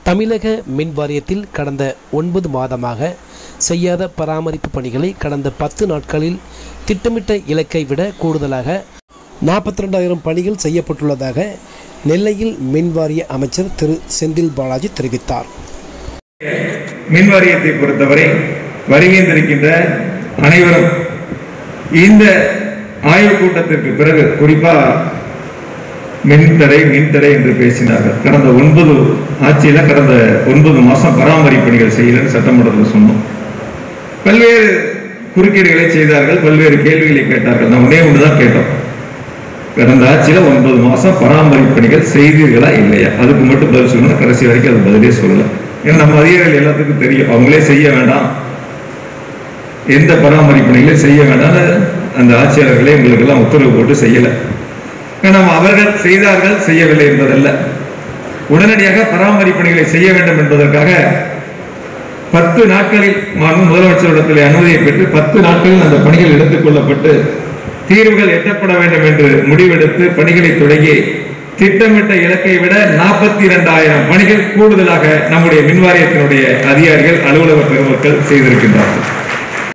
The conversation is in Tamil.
தமிழக மின் வாரியத்தில் கடந்த ஒன்பது மாதமாக செய்யாத பராமரிப்பு பணிகளை கடந்த பத்து நாட்களில் திட்டமிட்ட இலக்கை விட கூடுதலாக நாற்பத்தி ரெண்டாயிரம் பணிகள் செய்யப்பட்டுள்ளதாக நெல்லையில் மின் வாரிய அமைச்சர் திரு செந்தில் பாலாஜி தெரிவித்தார் மின் வாரியத்தை பொறுத்தவரை வருகின்றிருக்கின்ற அனைவரும் இந்த ஆய்வுக் கூட்டத்திற்கு பிறகு குறிப்பா மின்தடை மின்தடை என்று பேசினார்கள் கடந்த ஒன்பது ஆட்சியில கடந்த ஒன்பது மாசம் பராமரிப்பு பணிகள் செய்யலன்னு சட்டமன்றத்தில் சொன்னோம் பல்வேறு குறுக்கீடுகளை செய்தார்கள் பல்வேறு கேள்விகளை கேட்டார்கள் நான் ஒன்னே ஒன்றுதான் கேட்டோம் கடந்த ஆட்சியில ஒன்பது மாசம் பராமரிப்பு பணிகள் செய்தீர்களா இல்லையா அதுக்கு மட்டும் பதில் சொல்லணும் கடைசி வரைக்கும் அது பதிலே சொல்லல ஏன்னா நம்ம அதிகாரிகள் எல்லாத்துக்கும் தெரியும் அவங்களே செய்ய வேண்டாம் எந்த பராமரிப்பு பணிகளையும் செய்ய வேண்டாம்னு அந்த ஆட்சியாளர்களே எங்களுக்கு எல்லாம் உத்தரவு போட்டு செய்யல ஏன்னா அவர்கள் செய்தார்கள் செய்யவில்லை என்பதல்ல உடனடியாக பராமரிப்பு பணிகளை செய்ய வேண்டும் என்பதற்காக பத்து நாட்களில் மாண்பு முதலமைச்சரிடத்தில் அனுமதியை பெற்று பத்து நாட்களில் அந்த பணிகள் எடுத்துக் கொள்ளப்பட்டு தீர்வுகள் எட்டப்பட வேண்டும் என்று முடிவெடுத்து பணிகளை தொடங்கி திட்டமிட்ட இலக்கை விட நாற்பத்தி இரண்டாயிரம் பணிகள் கூடுதலாக நம்முடைய மின்வாரியத்தினுடைய அதிகாரிகள் அலுவலக பெருமக்கள் செய்திருக்கின்றார்கள்